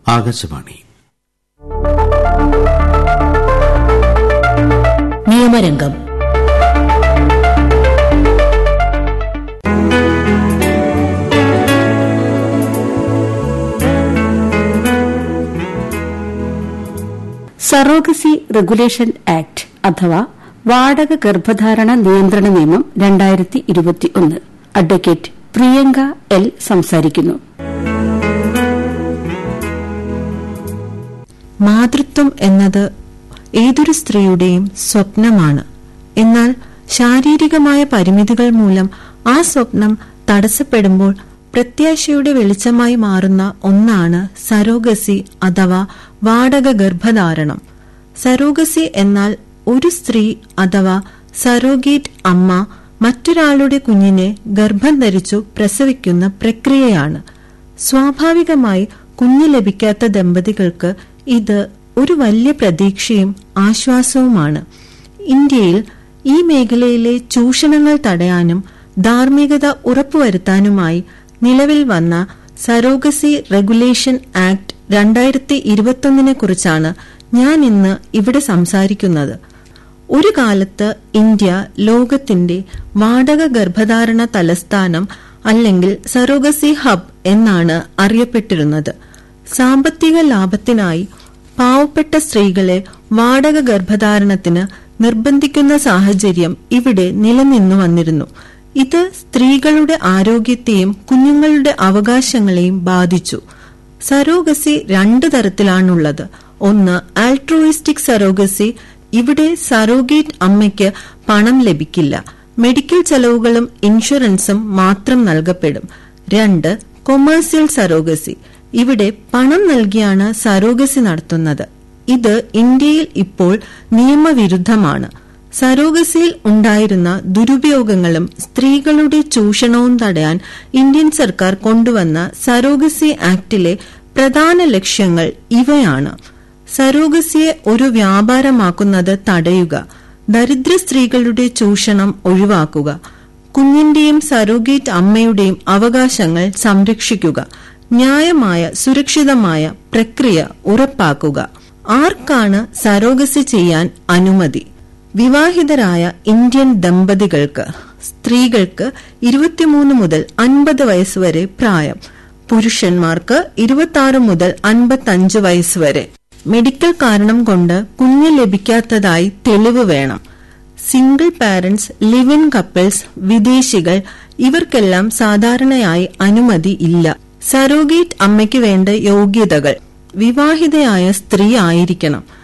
ആകാശവാണി നിയമരംഗം surrogacy regulation act അഥവാ വാടക ഗർഭധാരണ നിയന്ത്രണ നിയമം രണ്ടായിരത്തി ഇരുപത്തിയൊന്ന് അഡ്വക്കേറ്റ് പ്രിയങ്ക എൽ സംസാരിക്കുന്നു മാതൃത്വം എന്നത് ഏതൊരു സ്ത്രീയുടെയും സ്വപ്നമാണ് എന്നാൽ ശാരീരികമായ പരിമിതികൾ മൂലം ആ സ്വപ്നം തടസ്സപ്പെടുമ്പോൾ പ്രത്യാശയുടെ വെളിച്ചമായി മാറുന്ന ഒന്നാണ് സരോഗസി അഥവാ വാടക ഗർഭധാരണം സരോഗസി എന്നാൽ ഒരു സ്ത്രീ അഥവാ സരോഗേറ്റ് അമ്മ മറ്റൊരാളുടെ കുഞ്ഞിനെ ഗർഭം ധരിച്ചു പ്രസവിക്കുന്ന പ്രക്രിയയാണ് സ്വാഭാവികമായി കുഞ്ഞ് ലഭിക്കാത്ത ദമ്പതികൾക്ക് ഇത് ഒരു വലിയ പ്രതീക്ഷയും ആശ്വാസവുമാണ് ഇന്ത്യയിൽ ഈ മേഖലയിലെ ചൂഷണങ്ങൾ തടയാനും ധാർമ്മികത ഉറപ്പുവരുത്താനുമായി നിലവിൽ വന്ന സരോഗസി റെഗുലേഷൻ ആക്ട് രണ്ടായിരത്തി ഇരുപത്തൊന്നിനെ കുറിച്ചാണ് ഞാൻ ഇന്ന് ഇവിടെ സംസാരിക്കുന്നത് ഒരു കാലത്ത് ഇന്ത്യ ലോകത്തിന്റെ വാടക ഗർഭധാരണ തലസ്ഥാനം അല്ലെങ്കിൽ സറോഗസി ഹബ് എന്നാണ് അറിയപ്പെട്ടിരുന്നത് സാമ്പത്തിക ലാഭത്തിനായി പാവപ്പെട്ട സ്ത്രീകളെ വാടക ഗർഭധാരണത്തിന് നിർബന്ധിക്കുന്ന സാഹചര്യം ഇവിടെ നിലനിന്നു വന്നിരുന്നു ഇത് സ്ത്രീകളുടെ ആരോഗ്യത്തെയും കുഞ്ഞുങ്ങളുടെ അവകാശങ്ങളെയും ബാധിച്ചു സരോഗസി രണ്ട് തരത്തിലാണുള്ളത് ഒന്ന് ആൾട്രോയിസ്റ്റിക് സരോഗസി ഇവിടെ സരോഗേറ്റ് അമ്മയ്ക്ക് പണം ലഭിക്കില്ല മെഡിക്കൽ ചെലവുകളും ഇൻഷുറൻസും മാത്രം നൽകപ്പെടും രണ്ട് കൊമേഴ്സ്യൽ സരോഗസി ഇവിടെ പണം നൽകിയാണ് സരോഗസി നടത്തുന്നത് ഇത് ഇന്ത്യയിൽ ഇപ്പോൾ നിയമവിരുദ്ധമാണ് സരോഗസിയിൽ ഉണ്ടായിരുന്ന ദുരുപയോഗങ്ങളും സ്ത്രീകളുടെ ചൂഷണവും തടയാൻ ഇന്ത്യൻ സർക്കാർ കൊണ്ടുവന്ന സരോഗസി ആക്ടിലെ പ്രധാന ലക്ഷ്യങ്ങൾ ഇവയാണ് സരോഗസിയെ ഒരു വ്യാപാരമാക്കുന്നത് തടയുക ദരിദ്ര സ്ത്രീകളുടെ ചൂഷണം ഒഴിവാക്കുക കുഞ്ഞിന്റെയും സരോഗേറ്റ് അമ്മയുടെയും അവകാശങ്ങൾ സംരക്ഷിക്കുക ന്യായമായ സുരക്ഷിതമായ പ്രക്രിയ ഉറപ്പാക്കുക ആർക്കാണ് സരോഗസി ചെയ്യാൻ അനുമതി വിവാഹിതരായ ഇന്ത്യൻ ദമ്പതികൾക്ക് സ്ത്രീകൾക്ക് ഇരുപത്തിമൂന്ന് മുതൽ അൻപത് വയസ്സുവരെ പ്രായം പുരുഷന്മാർക്ക് ഇരുപത്തി മുതൽ അൻപത്തഞ്ച് വയസ്സുവരെ മെഡിക്കൽ കാരണം കൊണ്ട് കുഞ്ഞ് ലഭിക്കാത്തതായി തെളിവ് വേണം single parents live in couples വിദേശികൾ ഇവർക്കെല്ലാം സാധാരണയായി അനുമതി ഇല്ല സരോഗേറ്റ് അമ്മയ്ക്ക് വേണ്ട യോഗ്യതകൾ വിവാഹിതയായ സ്ത്രീ ആയിരിക്കണം